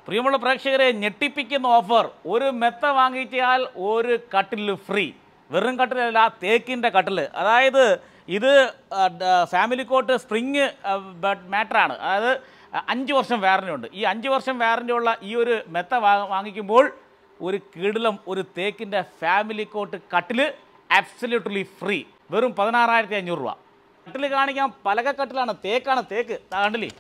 പ്രിയമുള്ള പ്രേക്ഷകരെ ഞെട്ടിപ്പിക്കുന്ന ഓഫർ ഒരു മെത്ത വാങ്ങിച്ചാൽ ഒരു കട്ടിൽ ഫ്രീ വെറും കട്ടിലല്ല തേക്കിൻ്റെ കട്ടിൽ അതായത് ഇത് ആ, ഡ- ഫാമിലി കോട്ട് സ്പ്രിങ് മാറ്ററാണ് അതായത് അഞ്ച് വർഷം വാറൻ്റി ഉണ്ട് ഈ അഞ്ച് വർഷം വാറൻ്റി ഉള്ള ഈ ഒരു മെത്ത വാ- വാങ്ങിക്കുമ്പോൾ ഒരു കിടിലം ഒരു തേക്കിൻ്റെ ഫാമിലി കോട്ട് കട്ടിൽ ആബ്സല്യൂട്ട്ലി ഫ്രീ വെറും പതിനാറായിരത്തി അഞ്ഞൂറ് രൂപ കട്ടിൽ കാണിക്കാൻ പലകക്കട്ടിലാണ് തേക്കാണ് തേക്ക് ദാ കണ്ടില്ലേ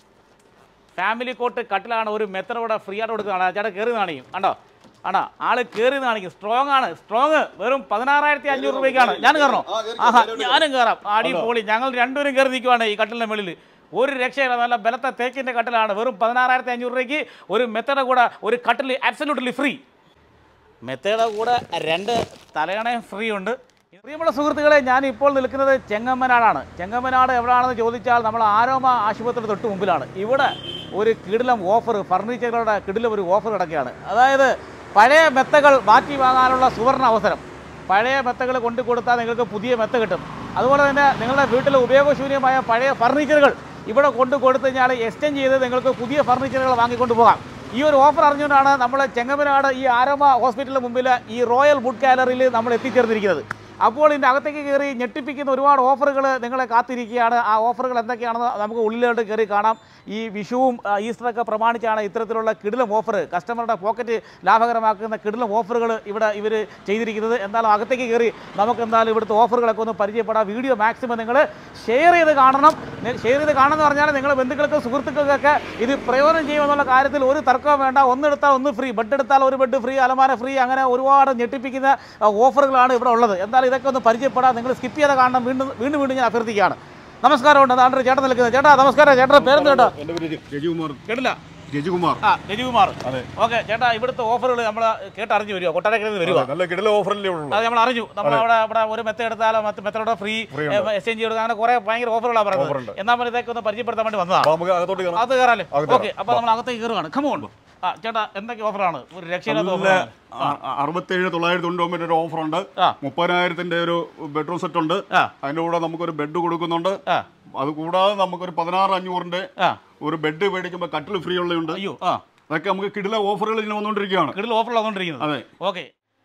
ഫാമിലി കോട്ട് കട്ടിലാണ് ഒരു മെത്തറോടെ ഫ്രീ ആയിട്ട് കൊടുക്കുന്നതാണ് ചേട്ടാ കയറി കാണിക്കും കണ്ടോ ആണോ ആള് കയറി കാണിക്കും സ്ട്രോങ് ആണ് സ്ട്രോങ് വെറും പതിനാറായിരത്തി അഞ്ഞൂറ് രൂപയ്ക്കാണ് ഞാൻ കയറണോ ആഹാ ഞാനും കയറാം ആടി പോളി ഞങ്ങൾ രണ്ടുപേരും കയറി നിൽക്കുവാണ് ഈ കട്ടിലിൻ്റെ മുകളിൽ ഒരു രക്ഷയില്ല നല്ല ബലത്തെ തേക്കിൻ്റെ കട്ടിലാണ് വെറും പതിനാറായിരത്തി അഞ്ഞൂറ് രൂപയ്ക്ക് ഒരു മെത്തയുടെ കൂടെ ഒരു കട്ടിൽ ആബ്സല്യൂട്ട്ലി ഫ്രീ മെത്തയുടെ കൂടെ രണ്ട് തലയണയും ഫ്രീ ഉണ്ട് പ്രിയമുള്ള സുഹൃത്തുക്കളെ ഞാൻ ഇപ്പോൾ നിൽക്കുന്നത് ചെങ്ങമ്മനാടാണ് ചെങ്ങമ്മനാട് എവിടെയാണെന്ന് ചോദിച്ചാൽ നമ്മൾ ആരോമ ആശുപത്രിയുടെ തൊട്ട് മുമ്പിലാണ് ഇവിടെ ഒരു കിടിലം ഓഫർ ഫർണിച്ചറുകളുടെ കിടിലം ഒരു ഓഫർ കിടക്കുകയാണ് അതായത് പഴയ മെത്തകൾ മാറ്റി വാങ്ങാനുള്ള സുവർണ അവസരം പഴയ മെത്തകൾ കൊണ്ടു കൊടുത്താൽ നിങ്ങൾക്ക് പുതിയ മെത്ത കിട്ടും അതുപോലെ തന്നെ നിങ്ങളുടെ വീട്ടിൽ ഉപയോഗശൂന്യമായ പഴയ ഫർണിച്ചറുകൾ ഇവിടെ കൊണ്ടു കൊടുത്തു കഴിഞ്ഞാൽ എക്സ്ചേഞ്ച് ചെയ്ത് നിങ്ങൾക്ക് പുതിയ ഫർണിച്ചറുകൾ വാങ്ങിക്കൊണ്ട് പോകാം ഈ ഒരു ഓഫർ അറിഞ്ഞുകൊണ്ടാണ് നമ്മൾ ചെങ്ങമനാട് ഈ ആരോമ ഹോസ്പിറ്റലിന് മുമ്പിൽ ഈ റോയൽ വുഡ് ഗാലറിയിൽ നമ്മൾ എത്തിച്ചേർന്നിരിക്കുന്നത് അപ്പോൾ ഇതിൻ്റെ അകത്തേക്ക് കയറി ഞെട്ടിപ്പിക്കുന്ന ഒരുപാട് ഓഫറുകൾ നിങ്ങളെ കാത്തിരിക്കുകയാണ് ആ ഓഫറുകൾ എന്തൊക്കെയാണെന്ന് നമുക്ക് ഉള്ളിലോട്ട് കയറി കാണാം ഈ വിഷുവും ആ, ഈസ്റ്ററൊക്കെ പ്രമാണിച്ചാണ് ഇത്തരത്തിലുള്ള കിടിലം ഓഫർ കസ്റ്റമറുടെ പോക്കറ്റ് ലാഭകരമാക്കുന്ന കിടിലം ഓഫറുകൾ ഇവിടെ ഇവർ ചെയ്തിരിക്കുന്നത് എന്തായാലും അകത്തേക്ക് കയറി നമുക്ക് എന്തായാലും ഇവിടുത്തെ ഓഫറുകളൊക്കെ ഒന്ന് പരിചയപ്പെടാം വീഡിയോ മാക്സിമം നിങ്ങൾ ഷെയർ ചെയ്ത് കാണണം ഷെയർ ചെയ്ത് കാണണമെന്ന് പറഞ്ഞാൽ നിങ്ങളുടെ ബന്ധുക്കൾക്കും സുഹൃത്തുക്കൾക്കൊക്കെ ഇത് പ്രയോജനം ചെയ്യുമെന്നുള്ള കാര്യത്തിൽ ഒരു തർക്കവും വേണ്ട ഒന്നെടുത്താൽ ഒന്ന് ഫ്രീ ബെഡ് എടുത്താൽ ഒരു ബെഡ് ഫ്രീ അലമാര ഫ്രീ അങ്ങനെ ഒരുപാട് ഞെട്ടിപ്പിക്കുന്ന ആ, ഓഫറുകളാണ് ഇവിടെ ഉള്ളത് എന്തായാലും ഇതൊക്കെ ഒന്ന് പരിചയപ്പെടാം നിങ്ങൾ സ്കിപ്പ് ചെയ്ത് കാണണം വീണ്ടും വീണ്ടും വീണ്ടും ഞാൻ അഭ്യർത്ഥിക്കുകയാണ് നമസ്കാരമുണ്ട് അതാണ് ചേട്ടൻ നിൽക്കുന്നത് ചേട്ടാ നമസ്കാരം ചേട്ടൻ്റെ പേരെന്ത് ചേട്ടാ എന്റെ പേര് രജികുമാർ കേട്ടില്ല രജികുമാർ ആ രജികുമാർ അതെ ഓക്കെ ചേട്ടാ ഇവിടുത്തെ ഓഫറുകൾ നമ്മൾ കേട്ടറിഞ്ഞു വരുമോ കൊട്ടാരക്കരയിൽ നിന്ന് വരുമോ അതെ, നല്ല കിടല ഓഫറിലേ ഉള്ളൂ അത് നമ്മൾ അറിഞ്ഞു നമ്മൾ അവിടെ ഇവിടെ ഒരു മെത്ത എടുത്താലോ മറ്റ് മെത്തയുടെ ഫ്രീ Free ഉണ്ട്. എക്സ്ചേഞ്ച് ചെയ്ത് അങ്ങനെ കുറെ ഭയങ്കര ഓഫറുകളാണ് പറയുന്നത് ഓഫറുണ്ട്. എന്നാൽ പിന്നെ ഇതൊക്കെ ഒന്ന് പരിചയപ്പെടുത്താൻ വേണ്ടി വന്നതാണ് അപ്പൊ നമുക്ക് അകത്തോട്ട് കയറാം അത് കയറാല്ലേ അകത്ത് ഓക്കെ അപ്പൊ നമ്മൾ അകത്തേക്ക് കയറുകയാണ് കമോൺ ആ ചേട്ടാ എന്തൊക്കെ ഓഫറാണ് ഒരു രക്ഷയില്ലാത്ത നല്ല ഓഫറാണ് അ- അറുപത്തേഴ് തൊള്ളായിരത്തി തൊണ്ണൂറ്റി ഒരു ഓഫർ ഉണ്ട് ആ. മുപ്പതിനായിരത്തിന്റെ ഒരു ബെഡ്റൂം സെറ്റ് ഉണ്ട് ആ അതിന്റെ കൂടെ നമുക്കൊരു ബെഡ് കൊടുക്കുന്നുണ്ട് ആ അത് കൂടാതെ നമുക്കൊരു പതിനാറ് അഞ്ഞൂറിന്റെ ആ ഒരു ബെഡ് മേടിക്കുമ്പോൾ കട്ടിൽ ഫ്രീ ഉള്ളതുണ്ട് അയ്യോ ആ അതൊക്കെ നമുക്ക് കിടില ഓഫറുകൾ ഇങ്ങനെ വന്നുകൊണ്ടിരിക്കുകയാണ് കിടിൽ ഓഫർ വന്നുകൊണ്ടിരിക്കുന്നത് അതെ ഓക്കെ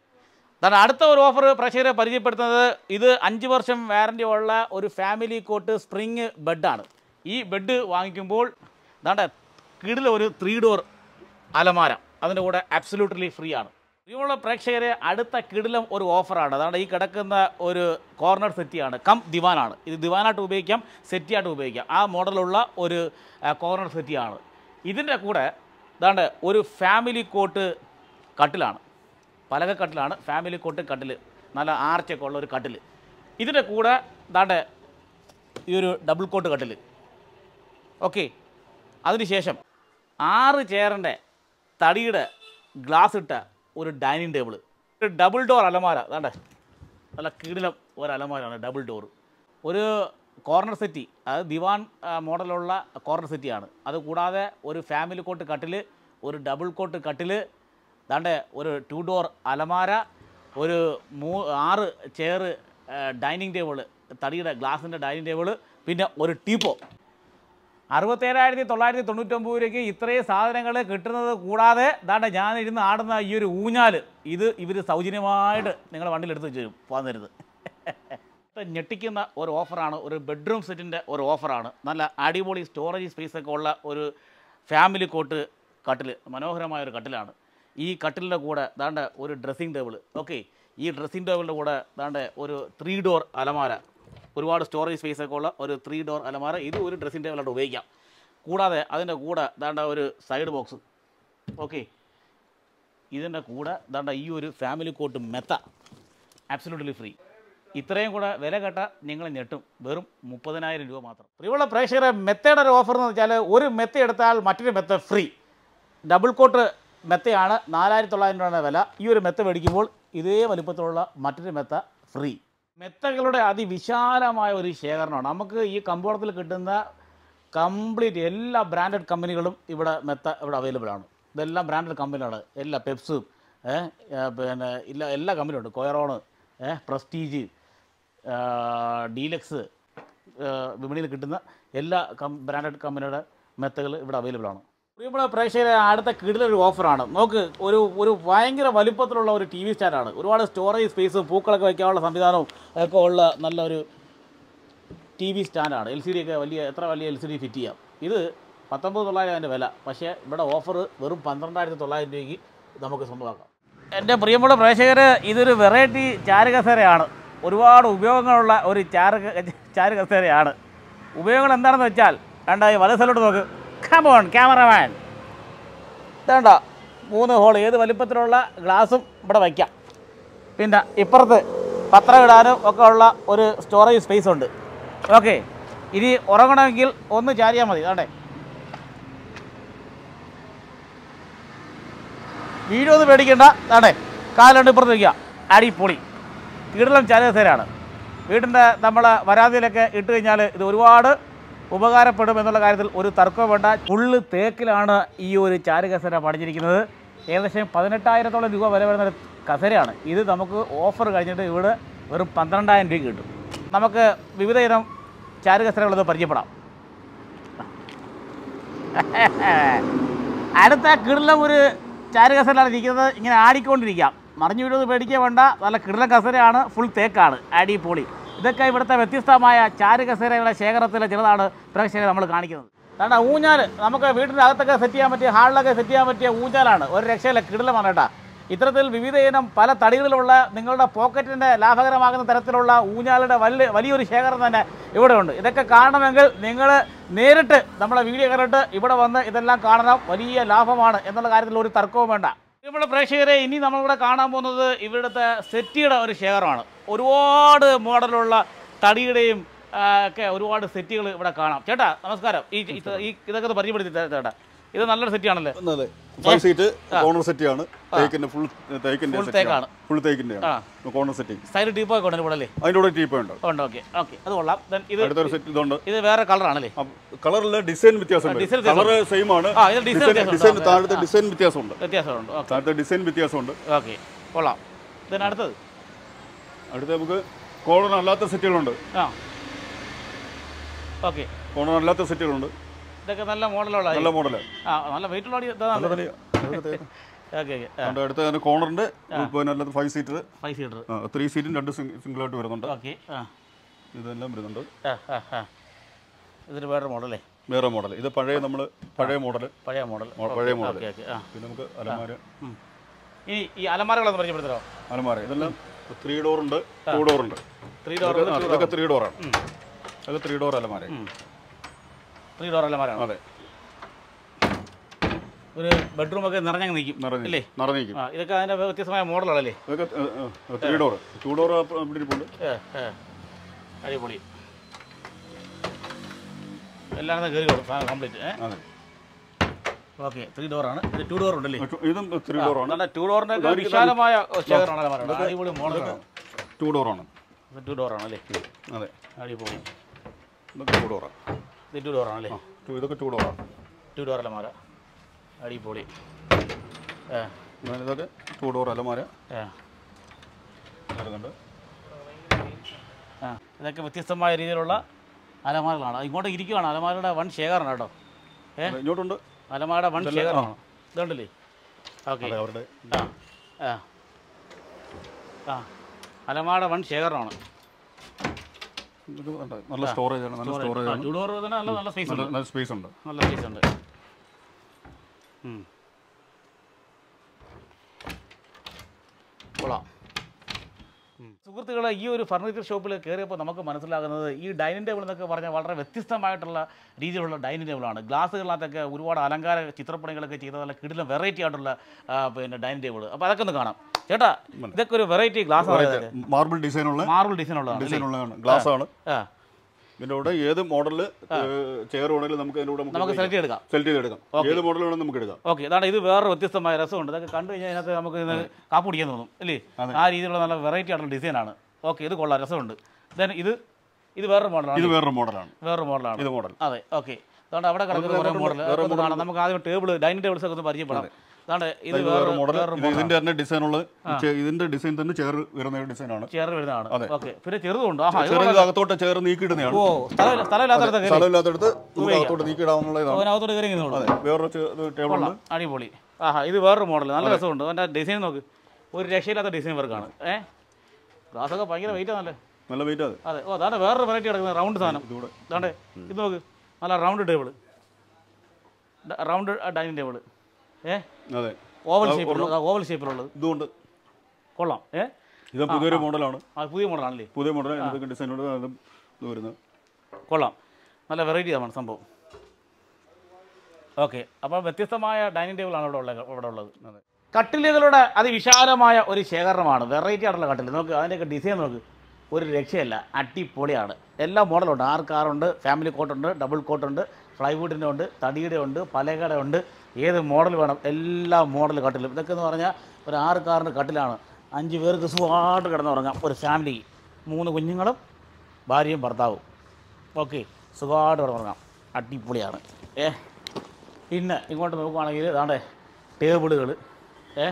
അതാണ് അടുത്ത ഒരു ഓഫർ പ്രേക്ഷകരെ പരിചയപ്പെടുത്തുന്നത് ഇത് അഞ്ച് വർഷം വാറൻറ്റി ഉള്ള ഒരു ഫാമിലി കോട്ട് സ്പ്രിങ് ബെഡാണ് ഈ ബെഡ് വാങ്ങിക്കുമ്പോൾ ദാണ്ടെ കിടില ഒരു ത്രീ ഡോർ അലമാര അതിൻ്റെ കൂടെ അബ്സല്യൂട്ട്ലി ഫ്രീ ആണ് പ്രിയമുള്ള പ്രേക്ഷകരെ അടുത്ത കിടിലം ഒരു ഓഫറാണ് അതാണ് ഈ കിടക്കുന്ന ഒരു കോർണർ സെറ്റിയാണ് കം ദിവാനാണ് ഇത് ദിവാനായിട്ട് ഉപയോഗിക്കാം സെറ്റിയായിട്ട് ഉപയോഗിക്കാം ആ മോഡലുള്ള ഒരു കോർണർ സെറ്റിയാണ് ഇതിൻ്റെ കൂടെ ദാണ്ട് ഒരു ഫാമിലി കോട്ട് കട്ടിലാണ് പലകക്കട്ടിലാണ് ഫാമിലി കോട്ട് കട്ടിൽ നല്ല ആർച്ചൊക്കെ ഉള്ള ഒരു കട്ടിൽ ഇതിൻ്റെ കൂടെ ദാണ്ട് ഈ ഒരു ഡബിൾ കോട്ട് കട്ടിൽ ഓക്കെ അതിനുശേഷം ആറ് ചെയറിൻ്റെ തടിയുടെ ഗ്ലാസ് ഇട്ട ഒരു ഡൈനിങ് ടേബിൾ ഒരു ഡബിൾ ഡോർ അലമാര അതാണ്ട് നല്ല കീടിലം ഒരു അലമാരാണ് ഡബിൾ ഡോർ ഒരു കോർണർ സെറ്റി അതായത് ദിവാൻ ആ, മോഡലുള്ള കോർണർ സെറ്റിയാണ് അത് കൂടാതെ ഒരു ഫാമിലി കോട്ട് കട്ടിൽ ഒരു ഡബിൾ കോട്ട് കട്ടിൽ ദാണ്ടെ ഒരു ടു ഡോർ അലമാര ഒരു മൂ ആറ് ചെയർ ഡൈനിങ് ടേബിൾ തടിയുടെ ഗ്ലാസിൻ്റെ ഡൈനിങ് ടേബിൾ പിന്നെ ഒരു ടീപ്പോ അറുപത്തേഴായിരത്തി തൊള്ളായിരത്തി തൊണ്ണൂറ്റൊമ്പത് രൂപയ്ക്ക് ഇത്രയും സാധനങ്ങൾ കിട്ടുന്നത് കൂടാതെ ദാണ്ട ഞാൻ ഇരുന്ന് ആടുന്ന ഈ ഒരു ഊഞ്ഞാൽ ഇത് ഇവർ സൗജന്യമായിട്ട് നിങ്ങളുടെ വണ്ടിയിൽ എടുത്ത് വെച്ച് തരും പോകാൻ തരുന്നത് ഞെട്ടിക്കുന്ന ഒരു ഓഫറാണ് ഒരു ബെഡ്റൂം സെറ്റിൻ്റെ ഒരു ഓഫറാണ് നല്ല അടിപൊളി സ്റ്റോറേജ് സ്പേസ് ഒക്കെ ഉള്ള ഒരു ഫാമിലി കോട്ട് കട്ടിൽ മനോഹരമായ ഒരു കട്ടിലാണ് ഈ കട്ടിലിൻ്റെ കൂടെ ദാണ്ട ഒരു ഡ്രസ്സിംഗ് ടേബിൾ ഓക്കെ ഈ ഡ്രസ്സിംഗ് ടേബിളിൻ്റെ കൂടെ ദാണ്ട ഒരു ത്രീ ഡോർ അലമാര ഒരുപാട് സ്റ്റോറേജ് സ്പേസ് ഒക്കെ ഉള്ള ഒരു ത്രീ ഡോർ അലമാര ഇത് ഒരു ഡ്രസ്സിംഗ് ടേബിളായിട്ട് ഉപയോഗിക്കാം കൂടാതെ അതിൻ്റെ കൂടെ ദാണ്ട ഒരു സൈഡ് ബോക്സ് ഓക്കെ ഇതിൻ്റെ കൂടെ ദാണ്ട ഈ ഒരു ഫാമിലി കോട്ട് മെത്ത ആബ്സലൂട്ട്ലി ഫ്രീ ഇത്രയും കൂടെ വില കേട്ട നിങ്ങൾ ഞെട്ടും വെറും മുപ്പതിനായിരം രൂപ മാത്രം പ്രിയമുള്ള പ്രേക്ഷകരെ മെത്തയുടെ ഒരു ഓഫർ എന്ന് വെച്ചാൽ ഒരു മെത്ത എടുത്താൽ മറ്റൊരു മെത്ത ഫ്രീ ഡബിൾ കോട്ട് മെത്തയാണ് നാലായിരത്തി തൊള്ളായിരം രൂപയുടെ വില ഈ ഒരു മെത്ത മേടിക്കുമ്പോൾ ഇതേ വലിപ്പത്തിലുള്ള മറ്റൊരു മെത്ത ഫ്രീ മെത്തകളുടെ അതിവിശാലമായ ഒരു ശേഖരണമാണ് നമുക്ക് ഈ കമ്പോളത്തിൽ കിട്ടുന്ന കംപ്ലീറ്റ് എല്ലാ ബ്രാൻഡഡ് കമ്പനികളും ഇവിടെ മെത്ത ഇവിടെ അവൈലബിൾ ആണ് ഇതെല്ലാം ബ്രാൻഡഡ് കമ്പനികളാണ് എല്ലാ പെപ്സും ഏ, ഏ, പിന്നെ ഇല്ല എല്ലാ കമ്പനിയും ഉണ്ട് കൊയറോണ് ഏ, പ്രസ്റ്റീജ് ആ, ഡീലക്സ് ആ, വിപണിയിൽ കിട്ടുന്ന എല്ലാ കം ബ്രാൻഡഡ് കമ്പനിയുടെ മെത്തകൾ ഇവിടെ അവൈലബിൾ ആണ് പ്രിയമുള്ള പ്രേക്ഷകരെ അടുത്ത കിടിലൊരു ഓഫറാണ് നോക്ക് ഒരു ഒരു ഭയങ്കര വലുപ്പത്തിലുള്ള ഒരു ടി വി സ്റ്റാൻഡാണ് ഒരുപാട് സ്റ്റോറേജ് സ്പേസും പൂക്കളൊക്കെ വയ്ക്കാനുള്ള സംവിധാനവും ഒക്കെ ഉള്ള നല്ലൊരു ടി വി സ്റ്റാൻഡാണ് എൽ സി ഡി ഒക്കെ വലിയ എത്ര വലിയ എൽ സി ഡി ഫിറ്റ് ചെയ്യാം ഇത് പത്തൊമ്പത് തൊള്ളായിരം അതിൻ്റെ വില പക്ഷേ ഇവിടെ ഓഫർ വെറും പന്ത്രണ്ടായിരത്തി തൊള്ളായിരം രൂപയ്ക്ക് നമുക്ക് സ്വന്തമാക്കാം എൻ്റെ പ്രിയമുള്ള പ്രേക്ഷകർ ഇതൊരു വെറൈറ്റി ചാരുകസേരയാണ് ഒരുപാട് ഉപയോഗങ്ങളുള്ള ഒരു ചാരു ചാരുകസേരയാണ് ഉപയോഗങ്ങൾ എന്താണെന്ന് വെച്ചാൽ വേണ്ട ഈ വലസലോട്ട് നോക്ക് കമോൺ ക്യാമറമാൻ വേണ്ട മൂന്ന് ഹോൾ ഏത് വലിപ്പത്തിലുള്ള ഗ്ലാസും ഇവിടെ വയ്ക്കാം പിന്നെ ഇപ്പുറത്ത് പത്രം ഇടാനും ഒക്കെ ഉള്ള ഒരു സ്റ്റോറേജ് സ്പേസ് ഉണ്ട് ഓക്കെ ഇനി ഉറങ്ങണമെങ്കിൽ ഒന്ന് ചാരിയാൽ മതി വേണ്ടേ വീഡിയോ ഒന്നും പേടിക്കണ്ട വേണ്ടേ കാലുണ്ട് ഇപ്പുറത്ത് വയ്ക്കുക അടിപൊളി കീടലം ചാരകസേരാണ് വീടിൻ്റെ നമ്മളെ വരാതിയിലൊക്കെ ഇട്ട് കഴിഞ്ഞാൽ ഇത് ഒരുപാട് ഉപകാരപ്പെടും എന്നുള്ള കാര്യത്തിൽ ഒരു തർക്കവും വേണ്ട ഫുള്ള് തേക്കിലാണ് ഈ ഒരു ചാരുകസേര പണിഞ്ഞിരിക്കുന്നത് ഏകദേശം പതിനെട്ടായിരത്തോളം രൂപ വില വരുന്ന ഒരു കസേരയാണ് ഇത് നമുക്ക് ഓഫർ കഴിഞ്ഞിട്ട് ഇവിടെ വെറും പന്ത്രണ്ടായിരം രൂപ കിട്ടും നമുക്ക് വിവിധ ഇനം ചാരുകസേരകളത് പരിചയപ്പെടാം അടുത്ത കിടിലം ഒരു ചാരുകസേരയാണ് ഇരിക്കുന്നത് ഇങ്ങനെ ആടിക്കൊണ്ടിരിക്കാം മറിഞ്ഞു വീഴുന്നത് പേടിക്കുക വേണ്ട നല്ല കിടിലം കസേരയാണ് ഫുൾ തേക്കാണ് അടിപൊളി ഇതൊക്കെ ഇവിടുത്തെ വ്യത്യസ്തമായ ചാരുകസേരകളുടെ ശേഖരത്തിലെ ചിലതാണ് പ്രേക്ഷകരെ നമ്മൾ കാണിക്കുന്നത് കാരണം ഊഞ്ഞാൽ നമുക്ക് വീടിൻ്റെ അകത്തൊക്കെ സെറ്റ് ചെയ്യാൻ പറ്റിയ ഹാളിലൊക്കെ സെറ്റ് ചെയ്യാൻ പറ്റിയ ഊഞ്ഞാലാണ് ഒരു രക്ഷയില്ല കിടിലമാണ് കേട്ടോ ഇത്തരത്തിൽ വിവിധ ഇനം പല തടികളിലുള്ള നിങ്ങളുടെ പോക്കറ്റിൻ്റെ ലാഭകരമാകുന്ന തരത്തിലുള്ള ഊഞ്ഞാലുടെ വലിയ വലിയൊരു ശേഖരം തന്നെ ഇവിടെ ഉണ്ട് ഇതൊക്കെ കാണണമെങ്കിൽ നിങ്ങൾ നേരിട്ട് നമ്മളെ വീഡിയോ കണ്ടിട്ട് ഇവിടെ വന്ന് ഇതെല്ലാം കാണണം വലിയ ലാഭമാണ് എന്നുള്ള കാര്യത്തിൽ ഒരു തർക്കവും വേണ്ട നമ്മുടെ പ്രേക്ഷകരെ ഇനി നമ്മളിവിടെ കാണാൻ പോകുന്നത് ഇവിടുത്തെ സെറ്റിയുടെ ഒരു ശേഖരമാണ് ഒരുപാട് മോഡലുള്ള തടിയുടെയും ആ, ഒക്കെ ഒരുപാട് സെറ്റുകൾ ഇവിടെ കാണാം ചേട്ടാ നമസ്കാരം ഈ ഇത് ഈ ഇതൊക്കെ ഒന്ന് പരിചയപ്പെടുത്തി തരാം ചേട്ടാ ഇത് നല്ലൊരു സെറ്റിയാണല്ലേ അതെ ഫൈവ് സീറ്റ് കോർണർ സെറ്റ് ആണ് തേക്കിന്റെ ഫുൾ തേക്കിന്റെ Full തേക്കാണ്. ഫുൾ തേക്കിന്റെ ആ. കോർണർ സെറ്റിംഗ് സൈഡ് ടീപ്പോ ഒക്കെ ഉണ്ട് ഇവിടെ അല്ലേ അതിന്റെ കൂടെ ടീപ്പ് ഉണ്ട് ഉണ്ട് ഓക്കെ ഓക്കെ അത് കൊള്ളാം Then ഇത് അടുത്തൊരു സെറ്റ് ഇതുണ്ട് ഇത് വേറെ കളറാണല്ലേ കളറിലെ ഡിസൈൻ വ്യത്യാസം design വ്യത്യാസം കളർ സെയിം ആണ് ആ, ഇത് design വ്യത്യാസം ഡിസൈൻ ഉണ്ട്. താഴത്തെ ഡിസൈൻ വ്യത്യാസമുണ്ട് വ്യത്യാസമുണ്ട് ഓക്കെ താഴത്തെ ഡിസൈൻ വ്യത്യാസമുണ്ട് ഓക്കെ കൊള്ളാം then അടുത്തത് അടുത്ത നമുക്ക് കോർണർ അല്ലാത്ത സെറ്റുകളുണ്ട് ആ ഓക്കെ കോർണർ അല്ലാത്ത സെറ്റുകളുണ്ട് ഇതൊക്കെ നല്ല മോഡലുള്ള നല്ല മോഡല് ആ നല്ല വെയിറ്റുള്ള നല്ല ഓക്കെ തടി ഓക്കെ അതുകൊണ്ട് അടുത്ത തന്നെ കോർണറിന്റെ പിന്നെ അല്ലാത്ത five seater five seater three സീറ്റും രണ്ട് സിംഗിൾ ആയിട്ട് വരുന്നുണ്ട് ഓക്കെ ആ ഇതെല്ലാം വരുന്നുണ്ട് ആ ആ ആ ഇതൊരു വേറെ മോഡലേ വേറെ മോഡൽ ഇത് പഴയ നമ്മൾ പഴയ മോഡൽ പഴയ മോഡൽ പഴയ മോഡൽ ഓക്കെ ഓക്കെ ആ പിന്നെ നമുക്ക് അലമാര ഉം. ഇനി ഈ അലമാരകളൊന്ന് പരിചയപ്പെടുത്തരോ അലമാര ഇതെല്ലാം ത്രീ ഡോർ ഉണ്ട് ടു ഡോർ ഉണ്ട് ത്രീ ഡോർ ഇതൊക്കെ- ആ, ഇതൊക്കെ ത്രീ ഡോറാണ് അതൊക്കെ ത്രീ ഡോർ അലമാര ത്രീ ഡോർ അലമാരാണ് അതെ ഒരു ബെഡ്റൂമൊക്കെ നിറഞ്ഞങ്ങ് നിൽക്കും നിറഞ്ഞു ഇല്ലേ നിറഞ്ഞിരിക്കും ആ ഇതൊക്കെ അതിൻ്റെ വ്യത്യസ്തമായ മോഡലാണല്ലേ ഇതൊക്കെ ത്രീ ഡോർ ടു ഡോർ ഇവിടെ ഇരിപ്പുണ്ട് ഏ, ഏ. അടിപൊളി എല്ലാം കൂടെ കയറി കൊടുക്കും സാധനം കംപ്ലീറ്റ് ഏ അതെ ഓക്കെ ത്രീ ഡോറാണ് ഇത് ടു ഡോർ ഉണ്ടല്ലേ ഇതും ത്രീ ഡോറാണ് നല്ല ടു ഡോറിൻ്റെ ഒക്കെ വിശാലമായ ശേഖരമാണ് അലമാര അടിപൊളി മോഡലാണ് ടു ഡോറാണ് ഇത് ടു ഡോറാണ് അല്ലേ അതെ അടിപൊളി ഇതൊക്കെ ടു ഡോറാണ് ഇത് ടു ഡോറാണ് അല്ലേ ഇതൊക്കെ ടു ഡോറാണ് ടു ഡോർ അലമാര അടിപൊളി ഏ ഇതൊക്കെ ടു ഡോർ അലമാര ഏ വരുന്നുണ്ട് ആ ഇതൊക്കെ വ്യത്യസ്തമായ രീതിയിലുള്ള അലമാരകളാണ് ഇങ്ങോട്ട് ഇരിക്കുകയാണ് അലമാരയുടെ വൺ ശേഖരമാണ് കേട്ടോ ഏ അതെ, ഇങ്ങോട്ടുണ്ട് അലമാരയുടെ വൺ ശേഖരമാണ് ഇതുണ്ടല്ലേ ഓക്കെ അതെ അവരുടെ ആ ആ ആ അലമാരയുടെ വൺ ശേഖരമാണ് ഇത് കണ്ടോ? നല്ല സ്റ്റോറേജ് ആണ് നല്ല സ്റ്റോറേജ് ആണ് ടു ഡോർ തന്നെ നല്ല നല്ല സ്പേസ് ഉണ്ട് നല്ല നല്ല സ്പേസ് ഉണ്ട് നല്ല സ്പേസ് ഉണ്ട് ഉം. കൊള്ളാം സുഹൃത്തുക്കളെ ഈ ഒരു ഫർണിച്ചർ ഷോപ്പിൽ കയറിയപ്പോൾ നമുക്ക് മനസ്സിലാകുന്നത് ഈ ഡൈനിങ് ടേബിൾ എന്നൊക്കെ പറഞ്ഞാൽ വളരെ വ്യത്യസ്തമായിട്ടുള്ള രീതിയിലുള്ള ഡൈനിങ് ടേബിളാണ് ഗ്ലാസ്സുകളിനകത്തൊക്കെ ഒരുപാട് അലങ്കാര ചിത്രപ്പണികളൊക്കെ ചെയ്ത നല്ല കിടിലം വെറൈറ്റി ആയിട്ടുള്ള ആ, പിന്നെ ഡൈനിങ് ടേബിൾ അപ്പോൾ അതൊക്കെ ഒന്ന് കാണാം ചേട്ടാ ഇതൊക്കെ ഒരു വെറൈറ്റി ഗ്ലാസ് ആണ് മാർബിൾ ഡിസൈൻ ഉള്ള മാർബിൾ ഡിസൈൻ ഉള്ളതാണ് ഡിസൈൻ ഉള്ളതാണ് ഗ്ലാസ് ആണ് ആ ഇതിന്റെ കൂടെ ഏത് മോഡല് ചെയർ വേണമെങ്കിലും നമുക്ക് ഇതിന്റെ കൂടെ നമുക്ക് സെലക്ട് ചെയ്തെടുക്കാം സെലക്ട് ചെയ്തെടുക്കാം ഏത് മോഡൽ വേണമെങ്കിലും നമുക്ക് എടുക്കാം ഓക്കെ ഇതാണ് ഇത് വേറെ വ്യത്യസ്തമായ രസമുണ്ട് ഇതൊക്കെ കണ്ടു കഴിഞ്ഞാൽ ഇതിനകത്ത് നമുക്ക് ഇത് കാപ്പ് കുടിക്കാൻ തോന്നും അല്ലേ ആ രീതിയിലുള്ള നല്ല വെറൈറ്റി ആയിട്ടുള്ള ഡിസൈനാണ് ഓക്കെ ഇത് കൊള്ളാം രസമുണ്ട് ദെൻ ഇത് ഇത് വേറൊരു ഇത് മോഡലാണ് വേറൊരു മോഡലാണ് വേറൊരു മോഡലാണ് ഇത് മോഡൽ അതെ ഓക്കെ അതുകൊണ്ട് അവിടെ കിടക്കുന്ന കുറേ മോഡൽ വേറെ model കാണാം നമുക്ക് ആദ്യം ടേബിൾ ഡൈനിങ് ടേബിൾസ് ഒക്കെ ഒന്ന് പരിചയപ്പെടാം അതാണ് ഇത് ഇത് വേറെ വേറെ മോഡൽ വേറെ ഇത് ഇതിന്റെ തന്നെ ഡിസൈൻ ഉള്ളത് ചെ- ഇതിന്റെ ഡിസൈൻ തന്നെ ചേർ വരുന്ന ഡിസൈനാണ് ചെയർ വരുന്നതാണ് അതെ. ഓക്കെ പിന്നെ ചെറുതുണ്ട് ആഹാ ഇത് ചെറിയ അകത്തോട്ട് ചേർ നീക്കിയിടുന്നതാണ് ഓ സ്ഥലം സ്ഥലമില്ലാത്തടത്ത് കയറി സ്ഥലമില്ലാത്തടുത്ത് നമുക്ക് അകത്തോട്ട് നീക്കിയിടാവുന്ന ഇതാണ് അതിനകത്തോട്ട് കയറി ഇങ്ങനെ അതെ വേറൊരു ടേബിൾ ഉണ്ട് കൊള്ളാം അടിപൊളി ആഹാ ഇത് വേറൊരു മോഡൽ നല്ല രസമുണ്ട് അതിൻ്റെ ഡിസൈൻ നോക്ക് ഒരു രക്ഷയില്ലാത്ത ഡിസൈൻ വർക്കാണ് ഏ ഗ്ലാസ്സൊക്കെ ഭയങ്കര വെയിറ്റ് ആണല്ലേ നല്ല വെയിറ്റ് അത് അതെ ഓ അതാണ് വേറൊരു വെറൈറ്റി കിടക്കുന്നത് റൗണ്ട് സാധനം ഇതൂടെ അതാണ്ടേ ഇത് നോക്ക് നല്ല round table round dining table ഏ അതെ ഓവൽ ഷേപ്പിലുള്ള ഓവൽ ഷേപ്പിലുള്ളത് ഇതുകൊണ്ട് കൊള്ളാം ഏ ഇത് പുതിയൊരു മോഡലാണ് ആ പുതിയ മോഡലാണല്ലേ പുതിയ മോഡൽ എന്തൊക്കെ ഡിസൈനോട് അതും ഇത് വരുന്നത് കൊള്ളാം നല്ല വെറൈറ്റി ആണ് സംഭവം ഓക്കെ അപ്പോൾ വ്യത്യസ്തമായ ഡൈനിങ് ടേബിളാണ് ഇവിടെ ഉള്ളത് ഇവിടെ ഉള്ളത് അതെ കട്ടിലുകളുടെ അതിവിശാലമായ ഒരു ശേഖരണമാണ് വെറൈറ്റി ആയിട്ടുള്ള കട്ടിൽ നോക്ക് അതിൻ്റെയൊക്കെ ഡിസൈൻ നോക്ക് ഒരു രക്ഷയല്ല അടിപൊളിയാണ് എല്ലാ മോഡലുണ്ട് ആറ് കാറുണ്ട് ഫാമിലി കോട്ടുണ്ട് ഡബിൾ കോട്ടുണ്ട് ഫ്ലൈവുഡിൻ്റെ ഉണ്ട് തടിയുടെ ഉണ്ട് പലകയുടെ ഉണ്ട് ഏത് മോഡൽ വേണം എല്ലാ മോഡൽ കട്ടിലും ഇതൊക്കെ എന്ന് പറഞ്ഞാൽ ഒരു ആറ് കാറിൻ്റെ കട്ടിലാണ് അഞ്ച് പേർക്ക് സുഖമായിട്ട് കിടന്നുറങ്ങാം ഒരു ഫാമിലി മൂന്ന് കുഞ്ഞുങ്ങളും ഭാര്യയും ഭർത്താവും ഓക്കെ സുഖമായിട്ട് കിടന്നുറങ്ങാം അടിപൊളിയാണ് ഏ പിന്നെ ഇങ്ങോട്ട് നോക്കുവാണെങ്കിൽ ഇതാണ്ടേ ടേബിളുകൾ ഏ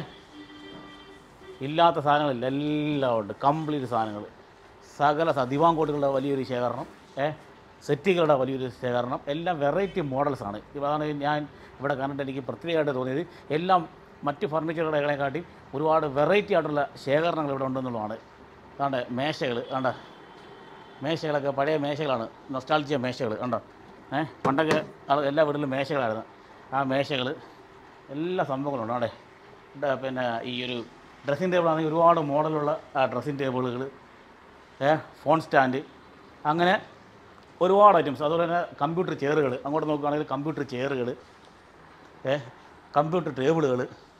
ഇല്ലാത്ത സാധനങ്ങളില്ല എല്ലാം ഉണ്ട് കംപ്ലീറ്റ് സാധനങ്ങൾ സകല സ- ദിവാങ്കോട്ടുകളുടെ വലിയൊരു ശേഖരണം ഏ സെറ്റുകളുടെ വലിയൊരു ശേഖരണം എല്ലാം വെറൈറ്റി മോഡൽസാണ് ഇതാണ് ഞാൻ ഇവിടെ കണ്ടിട്ട് എനിക്ക് പ്രത്യേകമായിട്ട് തോന്നിയത് എല്ലാം മറ്റ് ഫർണിച്ചർ കടകളെക്കാട്ടി ഒരുപാട് വെറൈറ്റി ആയിട്ടുള്ള ശേഖരണങ്ങൾ ഇവിടെ ഉണ്ടെന്നുള്ളതാണ് അതാണ്ട് മേശകൾ കണ്ട മേശകളൊക്കെ പഴയ മേശകളാണ് നൊസ്റ്റാൾജിയ മേശകൾ കണ്ടോ ഏ പണ്ടൊക്കെ ആള് എല്ലാ വീട്ടിലും മേശകളായിരുന്നു ആ മേശകൾ എല്ലാ സംഭവങ്ങളും ഉണ്ട് അവിടെ പിന്നെ ഈ ഒരു ഡ്രസ്സിങ് ടേബിൾ ആണെങ്കിൽ ഒരുപാട് മോഡലുള്ള ഡ്രസ്സിങ് ടേബിളുകൾ ഏ ഫോൺ സ്റ്റാൻഡ് അങ്ങനെ ഒരുപാട് ഐറ്റംസ് അതുപോലെ തന്നെ കമ്പ്യൂട്ടർ ചെയറുകൾ അങ്ങോട്ട് നോക്കുകയാണെങ്കിൽ കമ്പ്യൂട്ടർ ചെയറുകൾ ഏ കമ്പ്യൂട്ടർ ടേബിളുകൾ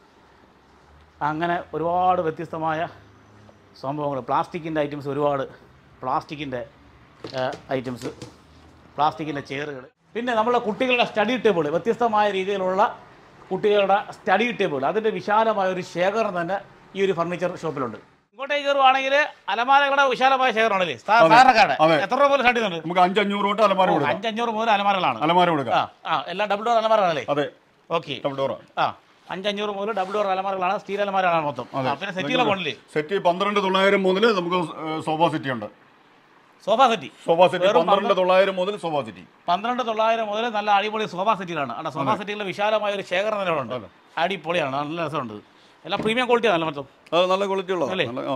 അങ്ങനെ ഒരുപാട് വ്യത്യസ്തമായ സംഭവങ്ങൾ പ്ലാസ്റ്റിക്കിൻ്റെ ഐറ്റംസ് ഒരുപാട് പ്ലാസ്റ്റിക്കിൻ്റെ ഐറ്റംസ് പ്ലാസ്റ്റിക്കിൻ്റെ ചെയറുകൾ പിന്നെ നമ്മളെ കുട്ടികളുടെ സ്റ്റഡി ടേബിൾ വ്യത്യസ്തമായ രീതിയിലുള്ള കുട്ടികളുടെ സ്റ്റഡി ടേബിൾ അതിൻ്റെ വിശാലമായ ഒരു ശേഖരം തന്നെ ഈ ഒരു ഫർണിച്ചർ ഷോപ്പിലുണ്ട് ഇങ്ങോട്ടേക്ക് കയറുവാണെങ്കിൽ അലമാരകളുടെ വിശാലമായ ശേഖരമാണല്ലേ സാധാരണക്കാരുടെ അതെ. എത്ര രൂപ മുതൽ സ്റ്റാർട്ട് ചെയ്യുന്നുണ്ട് നമുക്ക് അഞ്ചഞ്ഞൂറ് തൊട്ട് അലമാര കൊടുക്കാം അഞ്ചഞ്ഞൂറ് മുതൽ അലമാരകളാണ് അലമാര ആ കൊടുക്കാം ആ എല്ലാം ഡബിൾ ഡോർ അലമാരകളല്ലേ അതെ ഓക്കെ ഡബിൾ ഡോറാ ആ അഞ്ചഞ്ഞൂറ് മുതൽ ഡബിൾ ഡോർ അലമാരകളാണ് സ്റ്റീൽ അലമാരകളാണ് മൊത്തം ആ, പിന്നെ സെറ്റികളെ കൊണ്ടില്ലേ സെറ്റ് പന്ത്രണ്ട് തൊള്ളായിരം മുതൽ നമുക്ക് സോഫ സെറ്റി ഉണ്ട് സോഫ സെറ്റി സോഫ സെറ്റി വെറും പന്ത്രണ്ട് തൊള്ളായിരം മുതൽ സോഫ സെറ്റി പന്ത്രണ്ട് തൊള്ളായിരം മുതൽ നല്ല അടിപൊളി സോഫ സെറ്റിലാണ് അവിടെ സോഫ സെറ്റികളുടെ വിശാലമായ ഒരു ശേഖരം തന്നെ അവിടെ ഉണ്ട് അടിപൊളിയാണ് നല്ല രസമുണ്ട് എല്ലാം പ്രീമിയം ക്വാളിറ്റിയാണ് നല്ല മൊത്തം അത് നല്ല ക്വാളിറ്റി ഉള്ള അല്ലേ? ആ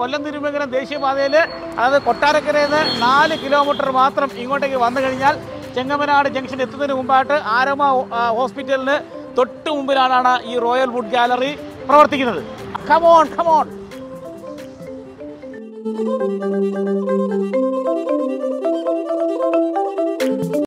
കൊല്ലം തിരുമംഗലം ദേശീയപാതയിൽ അതായത് കൊട്ടാരക്കരയിൽ നിന്ന് നാല് കിലോമീറ്റർ മാത്രം ഇങ്ങോട്ടേക്ക് വന്നു കഴിഞ്ഞാൽ ചെങ്ങമനാട് ജംഗ്ഷൻ എത്തുന്നതിന് മുമ്പായിട്ട് ആരമ ആ, ഹോസ്പിറ്റലിന് തൊട്ട് മുമ്പിലാണ് ഈ റോയൽ വുഡ് ഗാലറി പ്രവർത്തിക്കുന്നത് കമോൺ കമോൺ